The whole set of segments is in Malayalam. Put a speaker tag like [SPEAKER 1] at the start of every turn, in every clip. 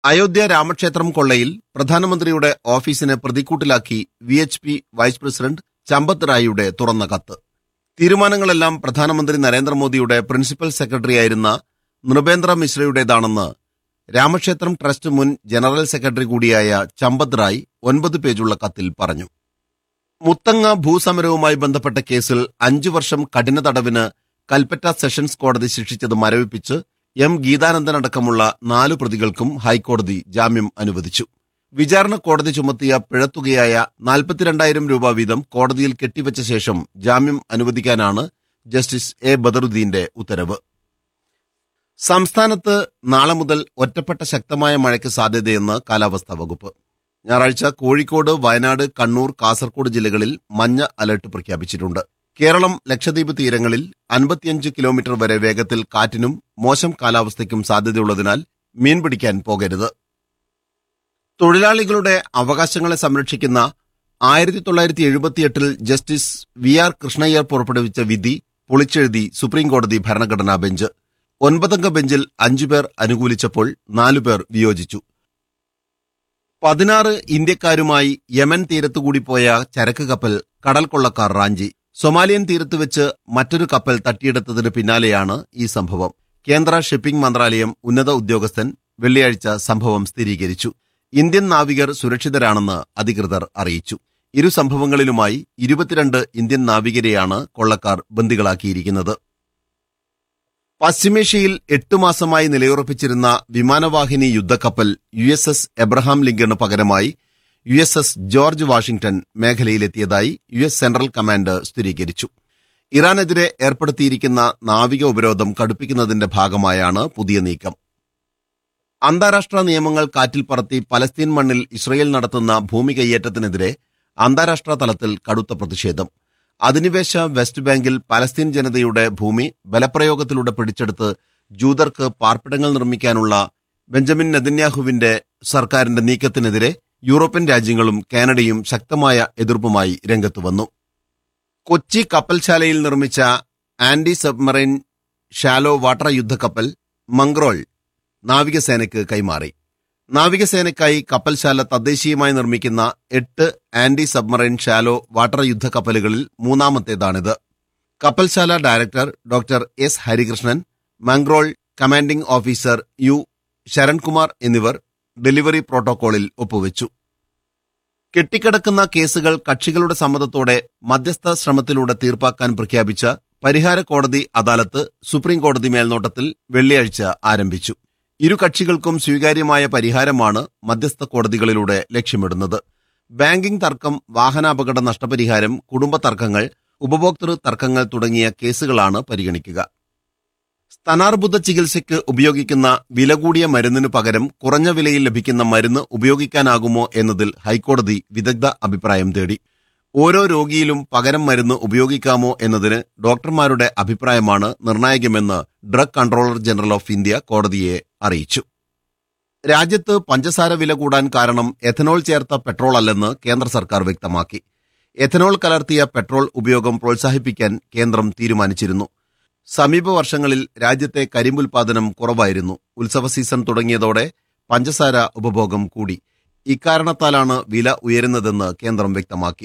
[SPEAKER 1] അയോധ്യ രാമക്ഷേത്രം കൊള്ളയിൽ പ്രധാനമന്ത്രിയുടെ ഓഫീസിനെ പ്രതിക്കൂട്ടിലാക്കി V H P vice president Champat റായിയുടെ തുറന്ന കത്ത് തീരുമാനങ്ങളെല്ലാം പ്രധാനമന്ത്രി നരേന്ദ്രമോദിയുടെ പ്രിൻസിപ്പൽ സെക്രട്ടറിയായിരുന്ന നൃപേന്ദ്ര മിശ്രയുടേതാണെന്ന് രാമക്ഷേത്രം ട്രസ്റ്റ് മുൻ ജനറൽ സെക്രട്ടറി കൂടിയായ ചമ്പത് റായ് ഒൻപത് പേജുള്ള കത്തിൽ പറഞ്ഞു മുത്തങ്ങ ഭൂസമരവുമായി ബന്ധപ്പെട്ട കേസിൽ അഞ്ചു വർഷം കഠിന തടവിന് കൽപ്പറ്റ സെഷൻസ് കോടതി ശിക്ഷിച്ചത് മരവിപ്പിച്ച് എം ഗീതാനന്ദൻ അടക്കമുള്ള നാലു പ്രതികൾക്കും ഹൈക്കോടതി ജാമ്യം അനുവദിച്ചു വിചാരണ കോടതി ചുമത്തിയ പിഴത്തുകയായ നാൽപ്പത്തിരണ്ടായിരം രൂപ വീതം കോടതിയിൽ കെട്ടിവച്ച ശേഷം ജാമ്യം അനുവദിക്കാനാണ് ജസ്റ്റിസ് എ ബദറുദ്ദീന്റെ ഉത്തരവ് സംസ്ഥാനത്ത് നാളെ മുതൽ ഒറ്റപ്പെട്ട ശക്തമായ മഴയ്ക്ക് സാധ്യതയെന്ന് കാലാവസ്ഥാ വകുപ്പ് ഞായറാഴ്ച കോഴിക്കോട് വയനാട് കണ്ണൂർ കാസർഗോഡ് ജില്ലകളിൽ മഞ്ഞ അലർട്ട് പ്രഖ്യാപിച്ചിട്ടുണ്ട് കേരളം ലക്ഷദ്വീപ് തീരങ്ങളിൽ അൻപത്തിയഞ്ച് കിലോമീറ്റർ വരെ വേഗത്തിൽ കാറ്റിനും മോശം കാലാവസ്ഥയ്ക്കും സാധ്യതയുള്ളതിനാൽ മീൻ പിടിക്കാൻ പോകരുത് തൊഴിലാളികളുടെ അവകാശങ്ങളെ സംരക്ഷിക്കുന്ന ആയിരത്തി തൊള്ളായിരത്തി എഴുപത്തിയെട്ടിൽ ജസ്റ്റിസ് വി ആർ കൃഷ്ണയ്യർ പുറപ്പെടുവിച്ച വിധി പൊളിച്ചെഴുതി സുപ്രീംകോടതി ഭരണഘടനാ ബെഞ്ച് ഒൻപതംഗ ബെഞ്ചിൽ അഞ്ചുപേർ അനുകൂലിച്ചപ്പോൾ നാലുപേർ വിയോജിച്ചു പതിനാറ് ഇന്ത്യക്കാരുമായി യമൻ തീരത്തുകൂടി പോയ ചരക്ക് കപ്പൽ കടൽ കൊള്ളക്കാർ റാഞ്ചി സൊമാലിയൻ തീരത്ത് വെച്ച് മറ്റൊരു കപ്പൽ തട്ടിയെടുത്തതിന് പിന്നാലെയാണ് ഈ സംഭവം കേന്ദ്ര ഷിപ്പിംഗ് മന്ത്രാലയം ഉന്നത ഉദ്യോഗസ്ഥൻ വെള്ളിയാഴ്ച സംഭവം സ്ഥിരീകരിച്ചു ഇന്ത്യൻ നാവികർ സുരക്ഷിതരാണെന്ന് അധികൃതർ അറിയിച്ചു ഇരു സംഭവങ്ങളിലുമായി ഇരുപത്തിരണ്ട് ഇന്ത്യൻ നാവികരെയാണ് കൊള്ളക്കാർ ബന്ദികളാക്കിയിരിക്കുന്നത് പശ്ചിമേഷ്യയിൽ എട്ടു മാസമായി നിലയുറപ്പിച്ചിരുന്ന വിമാനവാഹിനി യുദ്ധക്കപ്പൽ യു എസ് എസ് എബ്രഹാം ലിങ്കണ് പകരമായി U S S George Washington മേഖലയിലെത്തിയതായി യു എസ് സെൻട്രൽ കമാൻഡ് സ്ഥിരീകരിച്ചു ഇറാനെതിരെ ഏർപ്പെടുത്തിയിരിക്കുന്ന നാവിക ഉപരോധം കടുപ്പിക്കുന്നതിന്റെ ഭാഗമായാണ് പുതിയ നീക്കം അന്താരാഷ്ട്ര നിയമങ്ങൾ കാറ്റിൽ പറത്തി പലസ്തീൻ മണ്ണിൽ ഇസ്രയേൽ നടത്തുന്ന ഭൂമി കയ്യേറ്റത്തിനെതിരെ അന്താരാഷ്ട്ര തലത്തിൽ കടുത്ത പ്രതിഷേധം അധിനിവേശ വെസ്റ്റ് ബാങ്കിൽ പലസ്തീൻ ജനതയുടെ ഭൂമി ബലപ്രയോഗത്തിലൂടെ പിടിച്ചെടുത്ത് ജൂതർക്ക് പാർപ്പിടങ്ങൾ നിർമ്മിക്കാനുള്ള ബെഞ്ചമിൻ നെതന്യാഹുവിന്റെ സർക്കാരിന്റെ നീക്കത്തിനെതിരെ യൂറോപ്യൻ രാജ്യങ്ങളും കാനഡയും ശക്തമായ എതിർപ്പുമായി രംഗത്ത് വന്നു കൊച്ചി കപ്പൽശാലയിൽ നിർമ്മിച്ച ആന്റി സബ്മറൈൻ ഷാലോ വാട്ടർ യുദ്ധക്കപ്പൽ മംഗ്രോൾ നാവികസേനയ്ക്ക് കൈമാറി നാവികസേനയ്ക്കായി കപ്പൽശാല തദ്ദേശീയമായി നിർമ്മിക്കുന്ന എട്ട് ആന്റി സബ്മറൈൻ ഷാലോ വാട്ടർ യുദ്ധക്കപ്പലുകളിൽ മൂന്നാമത്തേതാണിത് കപ്പൽശാല director doctor S Harikrishnan Mangrol commanding officer U Sharankumar എന്നിവർ ഡെലിവറി പ്രോട്ടോകോളിൽ ഒപ്പുവെച്ചു കെട്ടിക്കിടക്കുന്ന കേസുകൾ കക്ഷികളുടെ സമ്മതത്തോടെ മധ്യസ്ഥ ശ്രമത്തിലൂടെ തീർപ്പാക്കാൻ പ്രഖ്യാപിച്ച പരിഹാര കോടതി അദാലത്ത് സുപ്രീംകോടതി മേൽനോട്ടത്തിൽ വെള്ളിയാഴ്ച ആരംഭിച്ചു ഇരു കക്ഷികൾക്കും സ്വീകാര്യമായ പരിഹാരമാണ് മധ്യസ്ഥ കോടതികളിലൂടെ ലക്ഷ്യമിടുന്നത് ബാങ്കിംഗ് തർക്കം വാഹനാപകട നഷ്ടപരിഹാരം കുടുംബ തർക്കങ്ങൾ ഉപഭോക്തൃ തർക്കങ്ങൾ തുടങ്ങിയ കേസുകളാണ് പരിഗണിക്കുക സ്തനാർബുദ ചികിത്സയ്ക്ക് ഉപയോഗിക്കുന്ന വില കൂടിയ മരുന്നിനു പകരം കുറഞ്ഞ വിലയിൽ ലഭിക്കുന്ന മരുന്ന് ഉപയോഗിക്കാനാകുമോ എന്നതിൽ ഹൈക്കോടതി വിദഗ്ധ അഭിപ്രായം തേടി ഓരോ രോഗിയിലും പകരം മരുന്ന് ഉപയോഗിക്കാമോ എന്നതിന് ഡോക്ടർമാരുടെ അഭിപ്രായമാണ് നിർണായകമെന്ന് drug controller general of India കോടതിയെ അറിയിച്ചു രാജ്യത്ത് പഞ്ചസാര വില കൂടാൻ കാരണം എഥനോൾ ചേർത്ത പെട്രോൾ അല്ലെന്ന് കേന്ദ്ര സർക്കാർ വ്യക്തമാക്കി എഥനോൾ കലർത്തിയ പെട്രോൾ ഉപയോഗം പ്രോത്സാഹിപ്പിക്കാൻ കേന്ദ്രം തീരുമാനിച്ചിരുന്നു സമീപ വർഷങ്ങളിൽ രാജ്യത്തെ കരിമ്പുൽപാദനം കുറവായിരുന്നു ഉത്സവ സീസൺ തുടങ്ങിയതോടെ പഞ്ചസാര ഉപഭോഗം കൂടി ഇക്കാരണത്താലാണ് വില ഉയരുന്നതെന്ന് കേന്ദ്രം വ്യക്തമാക്കി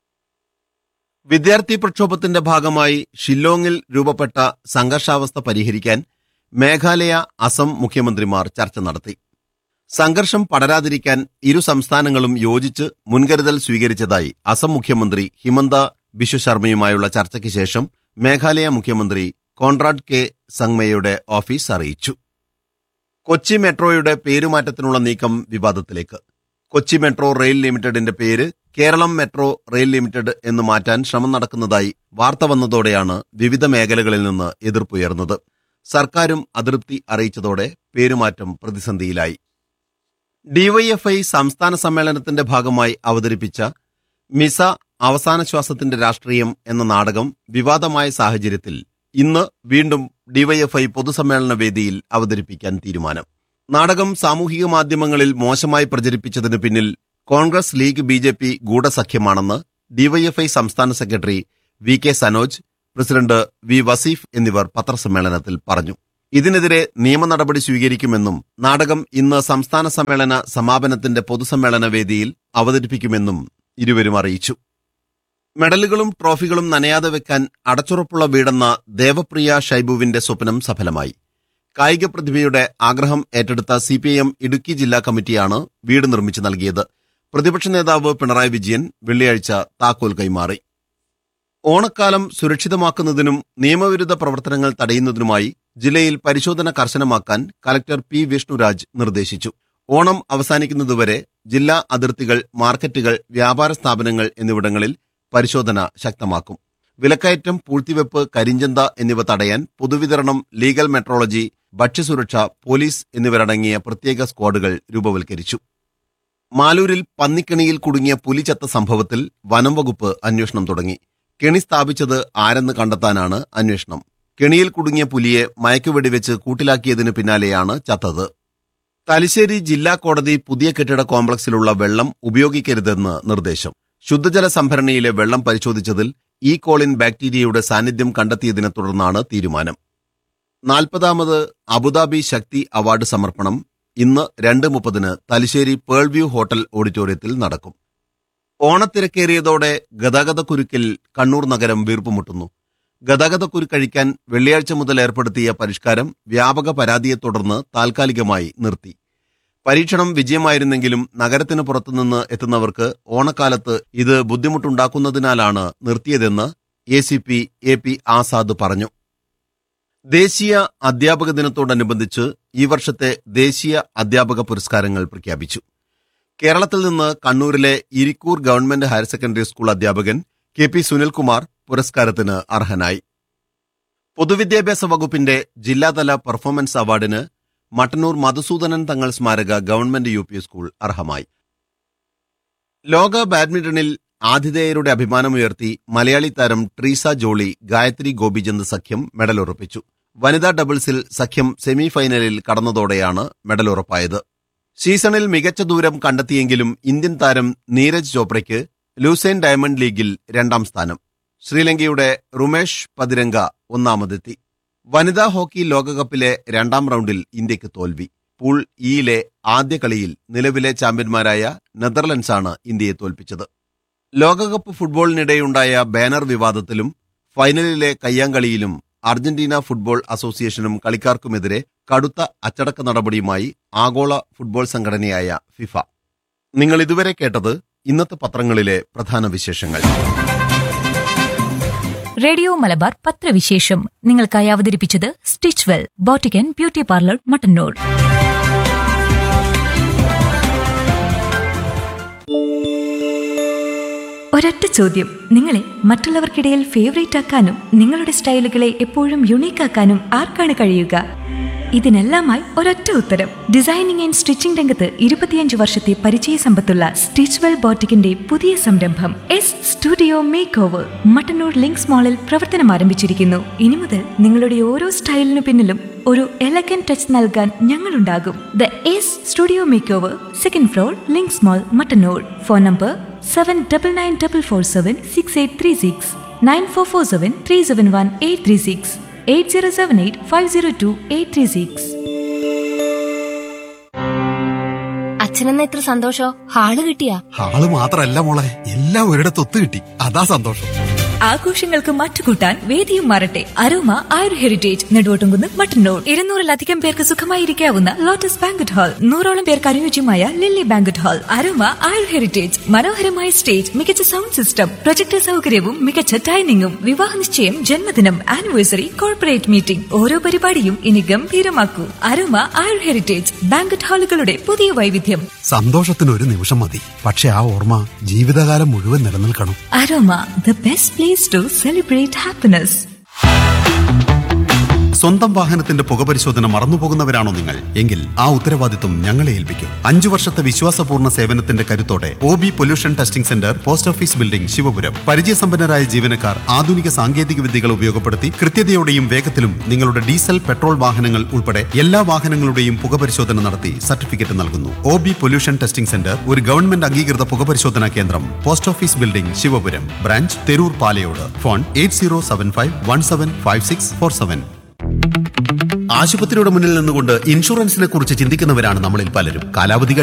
[SPEAKER 1] വിദ്യാർത്ഥി പ്രക്ഷോഭത്തിന്റെ ഭാഗമായി ഷില്ലോങ്ങിൽ രൂപപ്പെട്ട സംഘർഷാവസ്ഥ പരിഹരിക്കാൻ മേഘാലയ അസം മുഖ്യമന്ത്രിമാർ ചർച്ച നടത്തി സംഘർഷം പടരാതിരിക്കാൻ ഇരു സംസ്ഥാനങ്ങളും യോജിച്ച് മുൻകരുതൽ സ്വീകരിച്ചതായി അസം മുഖ്യമന്ത്രി ഹിമന്ത ബിശ്വ ശർമ്മയുമായുള്ള ചർച്ചയ്ക്ക് ശേഷം മേഘാലയ മുഖ്യമന്ത്രി കോൺറാഡ് കെ സംഗ്മയുടെ ഓഫീസ് അറിയിച്ചു കൊച്ചി മെട്രോയുടെ പേരുമാറ്റത്തിനുള്ള നീക്കം വിവാദത്തിലേക്ക് കൊച്ചി മെട്രോ റെയിൽ ലിമിറ്റഡിന്റെ പേര് കേരളം മെട്രോ റെയിൽ ലിമിറ്റഡ് എന്ന് മാറ്റാൻ ശ്രമം നടക്കുന്നതായി വാർത്ത വന്നതോടെയാണ് വിവിധ മേഖലകളിൽ നിന്ന് എതിർപ്പുയർന്നത് സർക്കാരും അതൃപ്തി അറിയിച്ചതോടെ പേരുമാറ്റം പ്രതിസന്ധിയിലായി ഡിവൈഎഫ്ഐ സംസ്ഥാന സമ്മേളനത്തിന്റെ ഭാഗമായി അവതരിപ്പിച്ച മിസ അവസാന ശ്വാസത്തിന്റെ രാഷ്ട്രീയം എന്ന നാടകം വിവാദമായ സാഹചര്യത്തിൽ ഇന്ന് വീണ്ടും ഡിവൈഎഫ്ഐ പൊതുസമ്മേളന വേദിയിൽ അവതരിപ്പിക്കാൻ തീരുമാനം നാടകം സാമൂഹിക മാധ്യമങ്ങളിൽ മോശമായി പ്രചരിപ്പിച്ചതിന് പിന്നിൽ Congress League B J P ഗൂഢസഖ്യമാണെന്ന് ഡിവൈഎഫ്ഐ സംസ്ഥാന secretary V K Sanoj president V Vaseef എന്നിവർ പത്രസമ്മേളനത്തിൽ പറഞ്ഞു ഇതിനെതിരെ നിയമ നടപടി സ്വീകരിക്കുമെന്നും നാടകം ഇന്ന് സംസ്ഥാന സമ്മേളന സമാപനത്തിന്റെ പൊതുസമ്മേളന വേദിയിൽ അവതരിപ്പിക്കുമെന്നും ഇരുവരും അറിയിച്ചു മെഡലുകളും ട്രോഫികളും നനയാതെ വെക്കാൻ അടച്ചുറപ്പുള്ള വീടെന്ന ദേവപ്രിയ ഷൈബുവിന്റെ സ്വപ്നം സഫലമായി കായിക പ്രതിഭയുടെ ആഗ്രഹം ഏറ്റെടുത്ത സിപിഐഎം ഇടുക്കി ജില്ലാ കമ്മിറ്റിയാണ് വീട് നിർമ്മിച്ചു നൽകിയത് പ്രതിപക്ഷ നേതാവ് പിണറായി വിജയൻ വെള്ളിയാഴ്ച താക്കോൽ കൈമാറി ഓണക്കാലം സുരക്ഷിതമാക്കുന്നതിനും നിയമവിരുദ്ധ പ്രവർത്തനങ്ങൾ തടയുന്നതിനുമായി ജില്ലയിൽ പരിശോധന കർശനമാക്കാൻ കലക്ടർ പി വിഷ്ണുരാജ് നിർദ്ദേശിച്ചു ഓണം അവസാനിക്കുന്നതുവരെ ജില്ലാ അതിർത്തികൾ മാർക്കറ്റുകൾ വ്യാപാര സ്ഥാപനങ്ങൾ എന്നിവിടങ്ങളിൽ പരിശോധന ശക്തമാക്കും വിലക്കയറ്റം പൂഴ്ത്തിവെപ്പ് കരിഞ്ചന്ത എന്നിവ തടയാൻ പൊതുവിതരണം ലീഗൽ മെട്രോളജി ഭക്ഷ്യസുരക്ഷ പോലീസ് എന്നിവരടങ്ങിയ പ്രത്യേക സ്ക്വാഡുകൾ രൂപവൽക്കരിച്ചു മാലൂരിൽ പന്നിക്കണിയിൽ കുടുങ്ങിയ പുലി ചത്ത സംഭവത്തിൽ വനം വകുപ്പ് അന്വേഷണം തുടങ്ങി കെണി സ്ഥാപിച്ചത് ആരെന്ന് കണ്ടെത്താനാണ് അന്വേഷണം കെണിയിൽ കുടുങ്ങിയ പുലിയെ മയക്കുവെടിവെച്ച് കൂട്ടിലാക്കിയതിന് പിന്നാലെയാണ് ചത്തത് തലശ്ശേരി ജില്ലാ കോടതി പുതിയ കെട്ടിട കോംപ്ലക്സിലുള്ള വെള്ളം ഉപയോഗിക്കരുതെന്ന് നിർദ്ദേശം ശുദ്ധജല സംഭരണിയിലെ വെള്ളം പരിശോധിച്ചതിൽ ഈ കോളിൻ ബാക്ടീരിയയുടെ സാന്നിധ്യം കണ്ടെത്തിയതിനെ തുടർന്നാണ് തീരുമാനം നാൽപ്പതാമത് അബുദാബി ശക്തി അവാർഡ് സമർപ്പണം ഇന്ന് രണ്ട് മുപ്പതിന് തലശ്ശേരി പേൾ വ്യൂ ഹോട്ടൽ ഓഡിറ്റോറിയത്തിൽ നടക്കും ഓണത്തിരക്കേറിയതോടെ ഗതാഗതക്കുരുക്കിൽ കണ്ണൂർ നഗരം വീർപ്പുമുട്ടുന്നു ഗതാഗതക്കുരുക്കഴിക്കാൻ വെള്ളിയാഴ്ച മുതൽ ഏർപ്പെടുത്തിയ പരിഷ്കാരം വ്യാപക പരാതിയെ തുടർന്ന് താൽക്കാലികമായി നിർത്തി പരീക്ഷണം വിജയമായിരുന്നെങ്കിലും നഗരത്തിന് പുറത്തുനിന്ന് എത്തുന്നവർക്ക് ഓണക്കാലത്ത് ഇത് ബുദ്ധിമുട്ടുണ്ടാക്കുന്നതിനാലാണ് നിർത്തിയതെന്ന് A C P A P Azad പറഞ്ഞു ദേശീയ അധ്യാപക ദിനത്തോടനുബന്ധിച്ച് ഈ വർഷത്തെ ദേശീയ അധ്യാപക പുരസ്കാരങ്ങൾ പ്രഖ്യാപിച്ചു കേരളത്തിൽ നിന്ന് കണ്ണൂരിലെ Irikkur government higher secondary school അധ്യാപകൻ കെ പി സുനിൽകുമാർ പുരസ്കാരത്തിന് അർഹനായി പൊതുവിദ്യാഭ്യാസ വകുപ്പിന്റെ ജില്ലാതല പെർഫോമൻസ് അവാർഡിന് മട്ടന്നൂർ മധുസൂദനൻ തങ്ങൾ സ്മാരക ഗവൺമെന്റ് യു പി സ്കൂൾ അർഹമായി ലോക ബാഡ്മിന്റണിൽ ആതിഥേയരുടെ അഭിമാനമുയർത്തി മലയാളി താരം ട്രീസ ജോളി ഗായത്രി ഗോപിചന്ദ് സഖ്യം മെഡൽ ഉറപ്പിച്ചു വനിതാ ഡബിൾസിൽ സഖ്യം സെമിഫൈനലിൽ കടന്നതോടെയാണ് മെഡൽ ഉറപ്പായത് സീസണിൽ മികച്ച ദൂരം കണ്ടെത്തിയെങ്കിലും ഇന്ത്യൻ താരം നീരജ് ചോപ്രയ്ക്ക് ലൂസൈൻ ഡയമണ്ട് ലീഗിൽ രണ്ടാം സ്ഥാനം ശ്രീലങ്കയുടെ റുമേഷ് പതിരംഗ ഒന്നാമതെത്തി വനിതാ ഹോക്കി ലോകകപ്പിലെ രണ്ടാം റൗണ്ടിൽ ഇന്ത്യക്ക് തോൽവി പൂൾ ഇയിലെ ആദ്യ കളിയിൽ നിലവിലെ ചാമ്പ്യന്മാരായ നെതർലൻഡ്സാണ് ഇന്ത്യയെ തോൽപ്പിച്ചത് ലോകകപ്പ് ഫുട്ബോളിനിടെയുണ്ടായ ബാനർ വിവാദത്തിലും ഫൈനലിലെ കയ്യാങ്കളിയിലും അർജന്റീന ഫുട്ബോൾ അസോസിയേഷനും കളിക്കാർക്കുമെതിരെ കടുത്ത അച്ചടക്ക നടപടിയുമായി ആഗോള ഫുട്ബോൾ സംഘടനയായ ഫിഫ നിങ്ങൾ ഇതുവരെ കേട്ടത് ഇന്നത്തെ പത്രങ്ങളിലെ പ്രധാന വിശേഷങ്ങൾ
[SPEAKER 2] റേഡിയോ മലബാർ പത്രവിശേഷം നിങ്ങൾക്കായി അവതരിപ്പിച്ചത് stitch well boutique and beauty parlour Mattannur ഒരൊറ്റ ചോദ്യം നിങ്ങളെ മറ്റുള്ളവർക്കിടയിൽ ഫേവറേറ്റ് ആക്കാനും നിങ്ങളുടെ സ്റ്റൈലുകളെ എപ്പോഴും യുണീക്ക് ആക്കാനും ആർക്കാണ് കഴിയുക ഇതിനെല്ലാമായി ഒരൊറ്റ ഉത്തരം ഡിസൈനിങ് ആൻഡ് സ്റ്റിച്ചിംഗ് രംഗത്ത് ഇരുപത്തിയഞ്ച് വർഷത്തെ പരിചയ സമ്പത്തുള്ള സ്റ്റിച്ച് വെൽ ബോട്ടിക്കിന്റെ പുതിയ സംരംഭം S studio makeover Mattannur links മാളിൽ പ്രവർത്തനം ആരംഭിച്ചിരിക്കുന്നു ഇനി മുതൽ നിങ്ങളുടെ ഓരോ സ്റ്റൈലിനു പിന്നിലും ഒരു എലഗൻ ടച്ച് നൽകാൻ ഞങ്ങളുണ്ടാകും the S studio makeover second floor links mall Mattannur phone number seven double nine double four seven six eight three six nine four four seven three seven one eight three six eight zero seven eight five zero two eight three six
[SPEAKER 3] അച്ഛനെന്ന ഇത്ര സന്തോഷോ ഹാള് കിട്ടിയാ
[SPEAKER 4] ആള് മാത്രല്ല മോളെ എല്ലാം ഒരിടത്ത് ഒത്തു കിട്ടി അതാ സന്തോഷം
[SPEAKER 2] ആഘോഷങ്ങൾക്ക് മാറ്റുകൂട്ടാൻ വേദിയും മാറട്ടെ അരോമ ആയുർ ഹെറിറ്റേജ് നെടുവോട്ടുംകുന്ന് മട്ടന്നൂർ ഇരുന്നൂറിലധികം പേർക്ക് സുഖമായിരിക്കാവുന്ന ലോട്ടസ് ബാങ്കറ്റ് ഹാൾ നൂറോളം പേർക്ക് അനുയോജ്യമായ lily banquet hall Aroma Ayur Heritage മനോഹരമായ സ്റ്റേജ് മികച്ച സൗണ്ട് സിസ്റ്റം പ്രൊജക്ടർ സൗകര്യവും മികച്ച ഡൈനിങ്ങും വിവാഹ നിശ്ചയം ജന്മദിനം ആനിവേഴ്സറി കോർപ്പറേറ്റ് മീറ്റിംഗ് ഓരോ പരിപാടിയും ഇനി ഗംഭീരമാക്കൂ അരോമ ആയുർ ഹെറിറ്റേജ് ബാങ്കറ്റ് ഹാളുകളുടെ പുതിയ വൈവിധ്യം
[SPEAKER 4] സന്തോഷത്തിന് ഒരു നിമിഷം മതി പക്ഷെ ആ ഓർമ്മ ജീവിതകാലം മുഴുവൻ നിലനിൽക്കണം
[SPEAKER 2] Aroma the best place to celebrate happiness
[SPEAKER 4] സ്വന്തം വാഹനത്തിന്റെ പുകപരിശോധന മറന്നുപോകുന്നവരാണോ നിങ്ങൾ എങ്കിൽ ആ ഉത്തരവാദിത്വം ഞങ്ങളെ ഏൽപ്പിക്കും അഞ്ചു വർഷത്തെ വിശ്വാസപൂർണ്ണ സേവനത്തിന്റെ കരുത്തോടെ O B pollution testing centre post office building Sivapuram പരിചയസമ്പന്നരായ ജീവനക്കാർ ആധുനിക സാങ്കേതിക വിദ്യകൾ ഉപയോഗപ്പെടുത്തി കൃത്യതയോടെയും വേഗത്തിലും നിങ്ങളുടെ ഡീസൽ പെട്രോൾ വാഹനങ്ങൾ ഉൾപ്പെടെ എല്ലാ വാഹനങ്ങളുടെയും പുകപരിശോധന നടത്തി സർട്ടിഫിക്കറ്റ് നൽകുന്നു O B pollution testing centre ഒരു ഗവൺമെന്റ് അംഗീകൃത പുകപരിശോധനാ കേന്ദ്രം post office building Sivapuram branch Theroor Palayode phone eight zero seven five one seven five six four seven ആശുപത്രിയുടെ മുന്നിൽ നിന്നുകൊണ്ട് ഇൻഷുറൻസിനെ കുറിച്ച് ചിന്തിക്കുന്നവരാണ് നമ്മളിൽ പലരും കാലാവധി